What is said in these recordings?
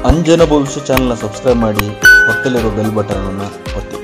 ಅಂಜನ ಭವಿಷ್ಯ ಚಾನಲ್ನ ಸಬ್ಸ್ಕ್ರೈಬ್ ಮಾಡಿ ಪಕ್ಕದಲ್ಲಿರೋ ಬೆಲ್ ಬಟನ್ ಅನ್ನು ಒತ್ತಿ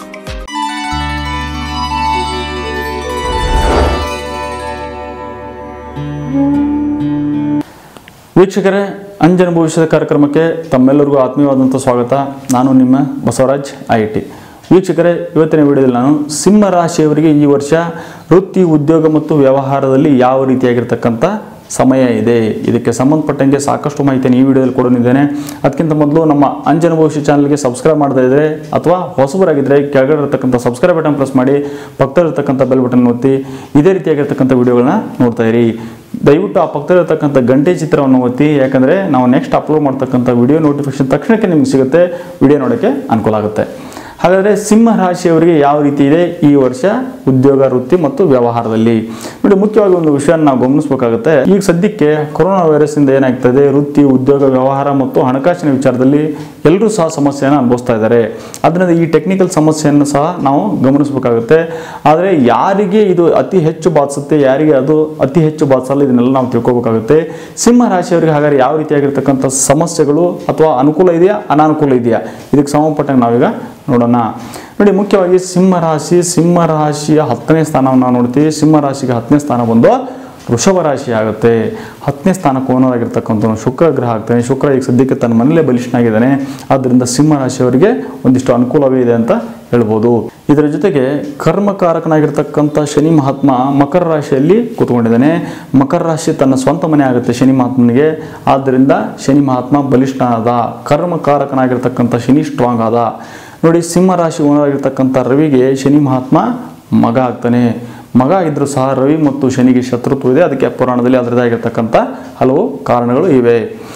ವೀಕ್ಷಕರೇ ಅಂಜನ ಭವಿಷ್ಯದ ಕಾರ್ಯಕ್ರಮಕ್ಕೆ ತಮ್ಮೆಲ್ಲರಿಗೂ ಆತ್ಮೀಯವಾದಂಥ ಸ್ವಾಗತ ನಾನು ನಿಮ್ಮ ಬಸವರಾಜ್ ಐ ಟಿ ವೀಕ್ಷಕರೇ ಇವತ್ತಿನ ವಿಡಿಯೋದಲ್ಲಿ ನಾನು ಸಿಂಹ ರಾಶಿಯವರಿಗೆ ಈ ವರ್ಷ ವೃತ್ತಿ ಉದ್ಯೋಗ ಮತ್ತು ವ್ಯವಹಾರದಲ್ಲಿ ಯಾವ ರೀತಿಯಾಗಿರ್ತಕ್ಕಂಥ ಸಮಯ ಇದೆ ಇದಕ್ಕೆ ಸಂಬಂಧಪಟ್ಟಂಗೆ ಸಾಕಷ್ಟು ಮಾಹಿತಿಯನ್ನು ಈ ವಿಡಿಯೋದಲ್ಲಿ ಕೊಡೋನಿದ್ದೇನೆ ಅದಕ್ಕಿಂತ ಮೊದಲು ನಮ್ಮ ಅಂಜನ ಭವಿಷ್ಯ ಚಾನಲ್ಗೆ ಸಬ್ಸ್ಕ್ರೈಬ್ ಮಾಡದೇ ಇದ್ದರೆ ಅಥವಾ ಹೊಸಬರಾಗಿದ್ದರೆ ಕೆಳಗಡೆ ಇರತಕ್ಕಂಥ ಸಬ್ಸ್ಕ್ರೈಬ್ ಬಟನ್ ಪ್ರೆಸ್ ಮಾಡಿ ಪಕ್ಕದಲ್ಲಿರ್ತಕ್ಕಂಥ ಬೆಲ್ ಬಟನ್ ಒತ್ತಿ ಇದೇ ರೀತಿಯಾಗಿರ್ತಕ್ಕಂಥ ವಿಡಿಯೋಗಳನ್ನ ನೋಡ್ತಾ ಇರಿ ದಯವಿಟ್ಟು ಆ ಪಕ್ಕದಲ್ಲಿರ್ತಕ್ಕಂಥ ಗಂಟೆ ಚಿತ್ರವನ್ನು ಒತ್ತಿ ಯಾಕಂದರೆ ನಾವು ನೆಕ್ಸ್ಟ್ ಅಪ್ಲೋಡ್ ಮಾಡ್ತಕ್ಕಂಥ ವಿಡಿಯೋ ನೋಟಿಫಿಕೇಶನ್ ತಕ್ಷಣಕ್ಕೆ ನಿಮ್ಗೆ ಸಿಗುತ್ತೆ ವಿಡಿಯೋ ನೋಡೋಕ್ಕೆ ಅನುಕೂಲ ಆಗುತ್ತೆ ಹಾಗಾದರೆ ಸಿಂಹ ರಾಶಿಯವರಿಗೆ ಯಾವ ರೀತಿ ಇದೆ ಈ ವರ್ಷ ಉದ್ಯೋಗ ವೃತ್ತಿ ಮತ್ತು ವ್ಯವಹಾರದಲ್ಲಿ ನೋಡಿ ಮುಖ್ಯವಾಗಿ ಒಂದು ವಿಷಯ ನಾವು ಗಮನಿಸಬೇಕಾಗುತ್ತೆ ಈಗ ಸದ್ಯಕ್ಕೆ ಕೊರೋನಾ ವೈರಸ್ ಇಂದ ಏನಾಗ್ತದೆ ವೃತ್ತಿ ಉದ್ಯೋಗ ವ್ಯವಹಾರ ಮತ್ತು ಹಣಕಾಸಿನ ವಿಚಾರದಲ್ಲಿ ಎಲ್ಲರೂ ಸಹ ಸಮಸ್ಯೆಯನ್ನು ಅನುಭವಿಸ್ತಾ ಇದ್ದಾರೆ ಅದರಿಂದ ಈ ಟೆಕ್ನಿಕಲ್ ಸಮಸ್ಯೆಯನ್ನು ಸಹ ನಾವು ಗಮನಿಸಬೇಕಾಗುತ್ತೆ ಆದರೆ ಯಾರಿಗೆ ಇದು ಅತಿ ಹೆಚ್ಚು ಬಾಧಿಸುತ್ತೆ ಯಾರಿಗೆ ಅದು ಅತಿ ಹೆಚ್ಚು ಬಾಧಿಸಲ್ಲ ಇದನ್ನೆಲ್ಲ ನಾವು ತಿಳ್ಕೊಬೇಕಾಗುತ್ತೆ ಸಿಂಹ ರಾಶಿಯವರಿಗೆ ಹಾಗಾದ್ರೆ ಯಾವ ರೀತಿಯಾಗಿರ್ತಕ್ಕಂಥ ಸಮಸ್ಯೆಗಳು ಅಥವಾ ಅನುಕೂಲ ಇದೆಯಾ ಅನಾನುಕೂಲ ಇದೆಯಾ ಇದಕ್ಕೆ ಸಂಬಂಧಪಟ್ಟಂಗೆ ನಾವೀಗ ನೋಡೋಣ ನೋಡಿ ಮುಖ್ಯವಾಗಿ ಸಿಂಹ ರಾಶಿ ಸಿಂಹ ರಾಶಿಯ ಹತ್ತನೇ ಸ್ಥಾನವನ್ನು ನಾವು ನೋಡ್ತೀವಿ ಸಿಂಹ ರಾಶಿಗೆ ಹತ್ತನೇ ಸ್ಥಾನ ಬಂದು ವೃಷಭ ರಾಶಿ ಆಗುತ್ತೆ ಹತ್ತನೇ ಸ್ಥಾನಕ್ಕೆ ಓನರಾಗಿರ್ತಕ್ಕಂಥ ಶುಕ್ರ ಗ್ರಹ ಆಗ್ತಾನೆ ಶುಕ್ರ ಈಗ ಸದ್ಯಕ್ಕೆ ತನ್ನ ಮನೇಲೇ ಬಲಿಷ್ಠನಾಗಿದ್ದಾನೆ ಆದ್ದರಿಂದ ಸಿಂಹ ರಾಶಿಯವರಿಗೆ ಒಂದಿಷ್ಟು ಅನುಕೂಲವೇ ಇದೆ ಅಂತ ಹೇಳ್ಬೋದು ಇದರ ಜೊತೆಗೆ ಕರ್ಮಕಾರಕನಾಗಿರ್ತಕ್ಕಂಥ ಶನಿ ಮಹಾತ್ಮ ಮಕರ ರಾಶಿಯಲ್ಲಿ ಕೂತ್ಕೊಂಡಿದ್ದಾನೆ ಮಕರ ರಾಶಿ ತನ್ನ ಸ್ವಂತ ಮನೆ ಆಗುತ್ತೆ ಶನಿ ಮಹಾತ್ಮನಿಗೆ ಆದ್ದರಿಂದ ಶನಿ ಮಹಾತ್ಮ ಬಲಿಷ್ಠನಾದ ಕರ್ಮಕಾರಕನಾಗಿರ್ತಕ್ಕಂಥ ಶನಿ ಸ್ಟ್ರಾಂಗ್ ಆದ ನೋಡಿ ಸಿಂಹ ರಾಶಿ ಓನರಾಗಿರ್ತಕ್ಕಂಥ ರವಿಗೆ ಶನಿ ಮಹಾತ್ಮ ಮಗ ಆಗ್ತಾನೆ ಮಗ ಇದ್ರೂ ಸಹ ರವಿ ಮತ್ತು ಶನಿಗೆ ಶತ್ರುತ್ವ ಇದೆ ಅದಕ್ಕೆ ಪುರಾಣದಲ್ಲಿ ಅದರದಾಗಿರ್ತಕ್ಕಂಥ ಹಲವು ಕಾರಣಗಳು ಇವೆ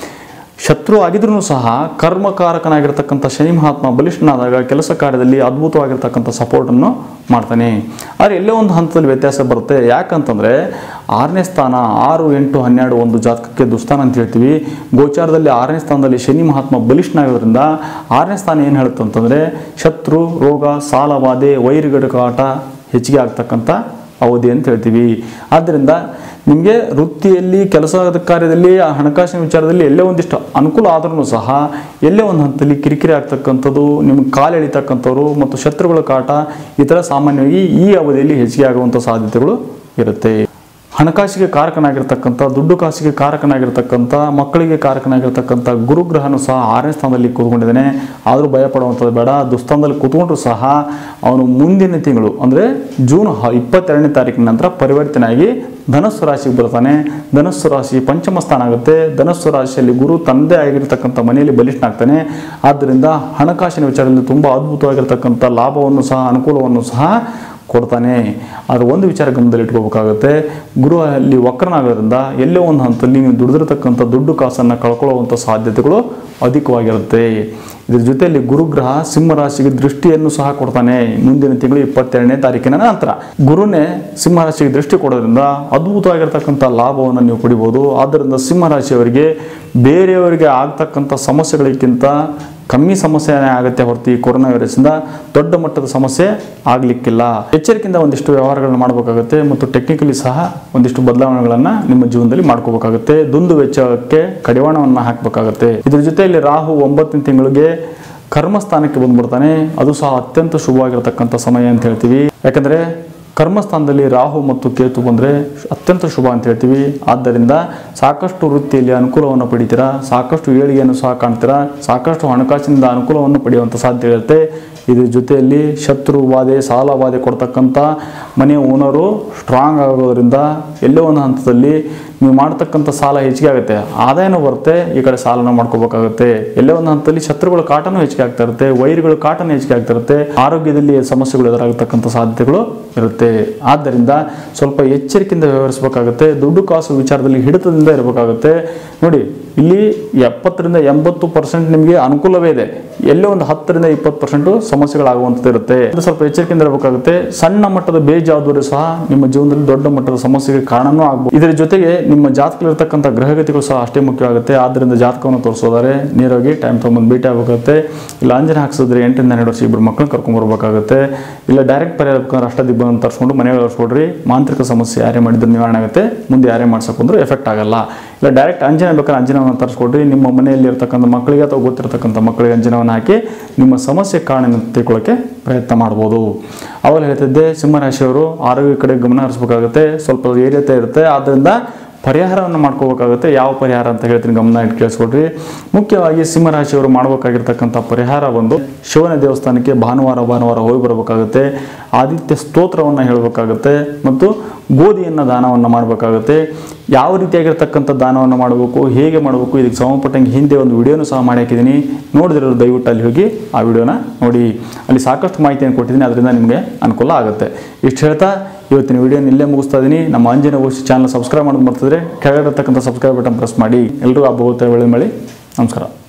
ಶತ್ರು ಆಗಿದ್ರೂ ಸಹ ಕರ್ಮಕಾರಕನಾಗಿರ್ತಕ್ಕಂಥ ಶನಿ ಮಹಾತ್ಮ ಬಲಿಷ್ಠನಾದಾಗ ಕೆಲಸ ಕಾರ್ಯದಲ್ಲಿ ಅದ್ಭುತವಾಗಿರ್ತಕ್ಕಂಥ ಸಪೋರ್ಟನ್ನು ಮಾಡ್ತಾನೆ ಆದರೆ ಎಲ್ಲೇ ಒಂದು ಹಂತದಲ್ಲಿ ವ್ಯತ್ಯಾಸ ಬರುತ್ತೆ ಯಾಕಂತಂದರೆ ಆರನೇ ಸ್ಥಾನ ಆರು ಎಂಟು ಹನ್ನೆರಡು ಒಂದು ಜಾತಕಕ್ಕೆ ದುಸ್ಥಾನ ಅಂತ ಹೇಳ್ತೀವಿ ಗೋಚಾರದಲ್ಲಿ ಆರನೇ ಸ್ಥಾನದಲ್ಲಿ ಶನಿ ಮಹಾತ್ಮ ಬಲಿಷ್ಠನಾಗೋದ್ರಿಂದ ಆರನೇ ಸ್ಥಾನ ಏನು ಹೇಳುತ್ತೆ ಅಂತಂದರೆ ಶತ್ರು ರೋಗ ಸಾಲಬಾಧೆ ವೈರಿಗಡಕಾಟ ಹೆಚ್ಚಿಗೆ ಆಗ್ತಕ್ಕಂಥ ಅವಧಿ ಅಂತ ಹೇಳ್ತೀವಿ ಆದ್ದರಿಂದ ನಿಮಗೆ ವೃತ್ತಿಯಲ್ಲಿ ಕೆಲಸದ ಕಾರ್ಯದಲ್ಲಿ ಆ ಹಣಕಾಸಿನ ವಿಚಾರದಲ್ಲಿ ಎಲ್ಲೇ ಒಂದಿಷ್ಟು ಅನುಕೂಲ ಆದ್ರೂ ಸಹ ಎಲ್ಲೇ ಒಂದು ಹಂತದಲ್ಲಿ ಕಿರಿಕಿರಿ ಆಗ್ತಕ್ಕಂಥದ್ದು ನಿಮ್ಗೆ ಕಾಲು ಎಳಿತಕ್ಕಂಥವ್ರು ಮತ್ತು ಶತ್ರುಗಳ ಕಾಟ ಈ ಥರ ಸಾಮಾನ್ಯವಾಗಿ ಈ ಅವಧಿಯಲ್ಲಿ ಹೆಚ್ಚಿಗೆ ಆಗುವಂಥ ಸಾಧ್ಯತೆಗಳು ಇರುತ್ತೆ ಹಣಕಾಸಿಗೆ ಕಾರಕನಾಗಿರ್ತಕ್ಕಂಥ ದುಡ್ಡು ಕಾಸಿಗೆ ಕಾರಕನಾಗಿರ್ತಕ್ಕಂಥ ಮಕ್ಕಳಿಗೆ ಕಾರಕನಾಗಿರ್ತಕ್ಕಂಥ ಗುರುಗ್ರಹನು ಸಹ ಆರನೇ ಸ್ಥಾನದಲ್ಲಿ ಕೂತ್ಕೊಂಡಿದ್ದಾನೆ ಆದರೂ ಭಯ ಪಡುವಂಥದ್ದು ಬೇಡ ದುಸ್ಥಾನದಲ್ಲಿ ಕೂತ್ಕೊಂಡ್ರು ಸಹ ಅವನು ಮುಂದಿನ ತಿಂಗಳು ಅಂದರೆ ಜೂನ್ ಹ ಇಪ್ಪತ್ತೆರಡನೇ ತಾರೀಕಿನ ನಂತರ ಪರಿವರ್ತನೆ ಆಗಿ ಧನಸ್ಸು ರಾಶಿಗೆ ಬರ್ತಾನೆ ಧನಸ್ಸು ರಾಶಿ ಪಂಚಮ ಸ್ಥಾನ ಆಗುತ್ತೆ ಧನಸ್ಸು ರಾಶಿಯಲ್ಲಿ ಗುರು ತಂದೆ ಆಗಿರ್ತಕ್ಕಂಥ ಮನೆಯಲ್ಲಿ ಬಲಿಷ್ಠನಾಗ್ತಾನೆ ಆದ್ದರಿಂದ ಹಣಕಾಸಿನ ವಿಚಾರದಲ್ಲಿ ತುಂಬ ಅದ್ಭುತವಾಗಿರ್ತಕ್ಕಂಥ ಲಾಭವನ್ನು ಸಹ ಅನುಕೂಲವನ್ನು ಸಹ ಕೊಡ್ತಾನೆ ಆದರೆ ಒಂದು ವಿಚಾರ ಗಮನದಲ್ಲಿ ಇಟ್ಕೋಬೇಕಾಗುತ್ತೆ ಗುರು ಅಲ್ಲಿ ವಕ್ರನಾಗೋದ್ರಿಂದ ಎಲ್ಲೇ ಒಂದು ಹಂತದಲ್ಲಿ ನೀವು ದುಡಿದಿರ್ತಕ್ಕಂಥ ದುಡ್ಡು ಕಾಸನ್ನು ಕಳ್ಕೊಳ್ಳುವಂಥ ಸಾಧ್ಯತೆಗಳು ಅಧಿಕವಾಗಿರುತ್ತೆ ಇದ್ರ ಜೊತೆಯಲ್ಲಿ ಗುರುಗ್ರಹ ಸಿಂಹರಾಶಿಗೆ ದೃಷ್ಟಿಯನ್ನು ಸಹ ಕೊಡ್ತಾನೆ ಮುಂದಿನ ತಿಂಗಳು ಇಪ್ಪತ್ತೆರಡನೇ ತಾರೀಕಿನ ನಂತರ ಗುರುನೇ ಸಿಂಹರಾಶಿಗೆ ದೃಷ್ಟಿ ಕೊಡೋದ್ರಿಂದ ಅದ್ಭುತವಾಗಿರ್ತಕ್ಕಂಥ ಲಾಭವನ್ನು ನೀವು ಪಡಿಬೋದು ಆದ್ದರಿಂದ ಸಿಂಹರಾಶಿಯವರಿಗೆ ಬೇರೆಯವರಿಗೆ ಆಗ್ತಕ್ಕಂಥ ಸಮಸ್ಯೆಗಳಿಗಿಂತ ಕಮ್ಮಿ ಸಮಸ್ಯೆನೇ ಆಗುತ್ತೆ ಹೊರತು ಈ ಕೊರೋನಾ ವೈರಸ್ಸಿಂದ ದೊಡ್ಡ ಮಟ್ಟದ ಸಮಸ್ಯೆ ಆಗಲಿಕ್ಕಿಲ್ಲ ಎಚ್ಚರಿಕೆಯಿಂದ ಒಂದಿಷ್ಟು ವ್ಯವಹಾರಗಳನ್ನ ಮಾಡಬೇಕಾಗುತ್ತೆ ಮತ್ತು ಟೆಕ್ನಿಕಲಿ ಸಹ ಒಂದಿಷ್ಟು ಬದಲಾವಣೆಗಳನ್ನು ನಿಮ್ಮ ಜೀವನದಲ್ಲಿ ಮಾಡ್ಕೋಬೇಕಾಗುತ್ತೆ ದುಂದು ವೆಚ್ಚಕ್ಕೆ ಕಡಿವಾಣವನ್ನು ಹಾಕಬೇಕಾಗುತ್ತೆ ಇದ್ರ ಜೊತೆಯಲ್ಲಿ ರಾಹು ಒಂಬತ್ತನೇ ತಿಂಗಳಿಗೆ ಕರ್ಮಸ್ಥಾನಕ್ಕೆ ಬಂದ್ಬಿಡ್ತಾನೆ ಅದು ಸಹ ಅತ್ಯಂತ ಶುಭವಾಗಿರ್ತಕ್ಕಂಥ ಸಮಯ ಅಂತ ಹೇಳ್ತೀವಿ ಯಾಕಂದರೆ ಕರ್ಮಸ್ಥಾನದಲ್ಲಿ ರಾಹು ಮತ್ತು ಕೇತು ಬಂದರೆ ಅತ್ಯಂತ ಶುಭ ಅಂತ ಹೇಳ್ತೀವಿ ಆದ್ದರಿಂದ ಸಾಕಷ್ಟು ವೃತ್ತಿಯಲ್ಲಿ ಅನುಕೂಲವನ್ನು ಪಡಿತೀರಾ ಸಾಕಷ್ಟು ಏಳಿಗೆಯನ್ನು ಸಹ ಕಾಣ್ತೀರಾ ಸಾಕಷ್ಟು ಹಣಕಾಸಿನಿಂದ ಅನುಕೂಲವನ್ನು ಪಡೆಯುವಂಥ ಸಾಧ್ಯತೆ ಇರುತ್ತೆ ಇದ್ರ ಜೊತೆಯಲ್ಲಿ ಶತ್ರು ಬಾಧೆ ಸಾಲ ಬಾಧೆ ಕೊಡ್ತಕ್ಕಂಥ ಮನೆಯ ಓನರು ಸ್ಟ್ರಾಂಗ್ ಆಗೋದ್ರಿಂದ ಎಲ್ಲೋ ಒಂದು ಹಂತದಲ್ಲಿ ನೀವು ಮಾಡ್ತಕ್ಕಂಥ ಸಾಲ ಹೆಚ್ಚಿಗೆ ಆಗುತ್ತೆ ಆದಾಯನೂ ಬರುತ್ತೆ ಈ ಕಡೆ ಸಾಲನ ಮಾಡ್ಕೋಬೇಕಾಗುತ್ತೆ ಎಲ್ಲೇ ಒಂದು ಹಂತದಲ್ಲಿ ಶತ್ರುಗಳ ಕಾಟನೂ ಹೆಚ್ಚಿಗೆ ಆಗ್ತಾ ಇರುತ್ತೆ ವೈರಿಗಳ ಕಾಟನೂ ಹೆಚ್ಚಿಗೆ ಆಗ್ತಾ ಇರುತ್ತೆ ಆರೋಗ್ಯದಲ್ಲಿ ಸಮಸ್ಯೆಗಳು ಎದುರಾಗತಕ್ಕಂಥ ಸಾಧ್ಯತೆಗಳು ಇರುತ್ತೆ ಆದ್ದರಿಂದ ಸ್ವಲ್ಪ ಎಚ್ಚರಿಕೆಯಿಂದ ವ್ಯವಹರಿಸಬೇಕಾಗುತ್ತೆ ದುಡ್ಡು ಕಾಸು ವಿಚಾರದಲ್ಲಿ ಹಿಡಿತದಿಂದ ಇರಬೇಕಾಗುತ್ತೆ ನೋಡಿ ಇಲ್ಲಿ ಎಪ್ಪತ್ತರಿಂದ ಎಂಬತ್ತು ಪರ್ಸೆಂಟ್ ನಿಮಗೆ ಅನುಕೂಲವೇ ಇದೆ ಎಲ್ಲೇ ಒಂದು ಹತ್ತರಿಂದ ಇಪ್ಪತ್ತು ಪರ್ಸೆಂಟ್ ಸಮಸ್ಯೆಗಳಾಗುವಂಥದ್ದು ಇರುತ್ತೆ ಅದು ಸ್ವಲ್ಪ ಎಚ್ಚರಿಕೆಯಿಂದ ಇರಬೇಕಾಗುತ್ತೆ ಸಣ್ಣ ಮಟ್ಟದ ಬೇಜವಾಬ್ದಾರಿ ಸಹ ನಿಮ್ಮ ಜೀವನದಲ್ಲಿ ದೊಡ್ಡ ಮಟ್ಟದ ಸಮಸ್ಯೆಗೆ ಕಾರಣನೂ ಆಗ್ಬೋದು ಇದರ ಜೊತೆಗೆ ನಿಮ್ಮ ಜಾತಕದಲ್ಲಿರ್ತಕ್ಕಂಥ ಗ್ರಹಗತಿಗಳು ಸಹ ಅಷ್ಟೇ ಮುಖ್ಯವಾಗುತ್ತೆ ಆದ್ದರಿಂದ ಜಾತಕವನ್ನು ತೋರಿಸೋದಾರೆ ನೇರವಾಗಿ ಟೈಮ್ ತೊಗೊಂಬಂದು ಭೇಟಿ ಆಗಬೇಕಾಗುತ್ತೆ ಇಲ್ಲ ಅಂಜನ ಹಾಕ್ಸಿದ್ರೆ ಎಂಟರಿಂದ ಹನ್ನೆರಡು ವರ್ಷ ಇಬ್ಬರು ಮಕ್ಕಳನ್ನ ಕರ್ಕೊಂಬರ್ಬೇಕಾಗುತ್ತೆ ಇಲ್ಲ ಡೈರೆಕ್ಟ್ ಪರಿಹಾರ ಬೇಕಂದ್ರೆ ಅಷ್ಟದಿಬ್ಬನ್ನು ತರಿಸ್ಕೊಂಡು ಮನೆಗೆ ತರಿಸ್ಕೊಡ್ರಿ ಮಾಂತ್ರಿಕ ಸಮಸ್ಯೆ ಯಾರೇ ಮಾಡಿದ್ರೆ ನಿವಾರಣೆ ಆಗುತ್ತೆ ಮುಂದೆ ಯಾರೇ ಮಾಡ್ಸೋಕಂದ್ರೆ ಎಫೆಕ್ಟ್ ಆಗಲ್ಲ ಇಲ್ಲ ಡೈರೆಕ್ಟ್ ಅಂಜನ ಬೇಕಾದ್ರೆ ಅಂಜನವನ್ನು ತರಿಸ್ಕೊಡ್ರಿ ನಿಮ್ಮ ಮನೆಯಲ್ಲಿ ಇರ್ತಕ್ಕಂಥ ಮಕ್ಕಳಿಗೆ ಅಥವಾ ಗೊತ್ತಿರ್ತಕ್ಕಂಥ ಮಕ್ಕಳಿಗೆ ಅಂಜನವನ್ನು ಹಾಕಿ ನಿಮ್ಮ ಸಮಸ್ಯೆ ಕಾರಣ ತಿಳ್ಕೊಳ್ಳೋಕ್ಕೆ ಪ್ರಯತ್ನ ಮಾಡ್ಬೋದು ಅವಾಗ ಹೇಳ್ತಿದ್ದೆ ಸಿಂಹರಾಶಿಯವರು ಆರೋಗ್ಯ ಕಡೆ ಗಮನ ಹರಿಸ್ಬೇಕಾಗುತ್ತೆ ಸ್ವಲ್ಪ ಏರಿಯತೆ ಇರುತ್ತೆ ಆದ್ದರಿಂದ ಪರಿಹಾರವನ್ನು ಮಾಡ್ಕೋಬೇಕಾಗುತ್ತೆ ಯಾವ ಪರಿಹಾರ ಅಂತ ಹೇಳ್ತೀನಿ ಗಮನ ಇಟ್ಟು ಕೇಳಿಸ್ಕೊಡ್ರಿ ಮುಖ್ಯವಾಗಿ ಸಿಂಹರಾಶಿಯವರು ಮಾಡಬೇಕಾಗಿರ್ತಕ್ಕಂಥ ಪರಿಹಾರ ಒಂದು ಶಿವನ ದೇವಸ್ಥಾನಕ್ಕೆ ಭಾನುವಾರ ಭಾನುವಾರ ಹೋಗಿ ಬರಬೇಕಾಗುತ್ತೆ ಆದಿತ್ಯ ಸ್ತೋತ್ರವನ್ನು ಹೇಳಬೇಕಾಗುತ್ತೆ ಮತ್ತು ಗೋಧಿಯನ್ನು ದಾನವನ್ನು ಮಾಡಬೇಕಾಗುತ್ತೆ ಯಾವ ರೀತಿಯಾಗಿರ್ತಕ್ಕಂಥ ದಾನವನ್ನು ಮಾಡಬೇಕು ಹೇಗೆ ಮಾಡಬೇಕು ಇದಕ್ಕೆ ಸಂಬಂಧಪಟ್ಟಂಗೆ ಹಿಂದೆ ಒಂದು ವಿಡಿಯೋನು ಸಹ ಮಾಡಿ ಹಾಕಿದ್ದೀನಿ ನೋಡಿದಿರೋರು ದಯವಿಟ್ಟು ಅಲ್ಲಿ ಹೋಗಿ ಆ ವಿಡಿಯೋನ ನೋಡಿ ಅಲ್ಲಿ ಸಾಕಷ್ಟು ಮಾಹಿತಿಯನ್ನು ಕೊಟ್ಟಿದ್ದೀನಿ ಅದರಿಂದ ನಿಮಗೆ ಅನುಕೂಲ ಆಗುತ್ತೆ ಇಷ್ಟು ಹೇಳ್ತಾ ಇವತ್ತಿನ ವಿಡಿಯೋನ ಇಲ್ಲೇ ಮುಗಿಸ್ತಾ ಇದ್ದೀನಿ ನಮ್ಮ ಅಂಜನ ಗೋಷ್ಠಿ ಚಾನಲ್ ಸಬ್ಸ್ಕ್ರೈಬ್ ಮಾಡೋದು ಮರ್ತಿದ್ರೆ ಕೆಳಗಡೆ ಇರ್ತಕ್ಕಂಥ ಸಬ್ಸ್ಕ್ರೈಬ್ ಬಟನ್ ಪ್ರೆಸ್ ಮಾಡಿ ಎಲ್ಲರೂ ಆ ಬಹುತ ಒಳ್ಳೆ ಮಳೆ ನಮಸ್ಕಾರ